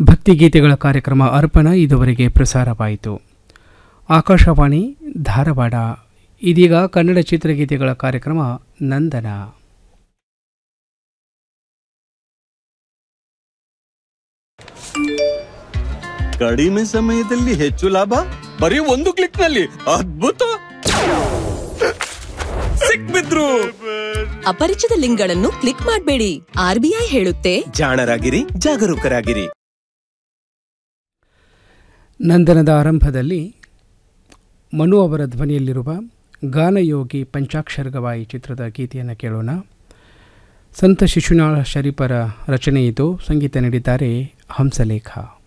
ಭಕ್ತಿಗೀತೆಗಳ ಕಾರ್ಯಕ್ರಮ ಅರ್ಪಣ ಇದುವರೆಗೆ ಪ್ರಸಾರವಾಯಿತು ಆಕಾಶವಾಣಿ ಧಾರವಾಡ ಇದೀಗ ಕನ್ನಡ ಚಿತ್ರಗೀತೆಗಳ ಕಾರ್ಯಕ್ರಮ ನಂದನ ಕಡಿಮೆ ಸಮಯದಲ್ಲಿ ಹೆಚ್ಚು ಲಾಭ ಬರೀ ಒಂದು ಕ್ಲಿಕ್ ನಲ್ಲಿ ಅದ್ಭುತ ಸಿಕ್ಬಿದ್ರು ಅಪರಿಚಿತ ಲಿಂಕ್ಗಳನ್ನು ಕ್ಲಿಕ್ ಮಾಡಬೇಡಿ ಆರ್ಬಿಐ ಹೇಳುತ್ತೆ ಜಾಣರಾಗಿರಿ ಜಾಗರೂಕರಾಗಿರಿ ನಂದನದ ಆರಂಭದಲ್ಲಿ ಮನು ಅವರ ಧ್ವನಿಯಲ್ಲಿರುವ ಗಾನಯೋಗಿ ಪಂಚಾಕ್ಷರ ಗವಾಯಿ ಚಿತ್ರದ ಗೀತೆಯನ್ನು ಕೇಳೋಣ ಸಂತ ಶಿಶುನಾಳ ಶರೀಫರ ರಚನೆ ಇದು ಸಂಗೀತ ನೀಡಿದ್ದಾರೆ ಹಂಸಲೇಖ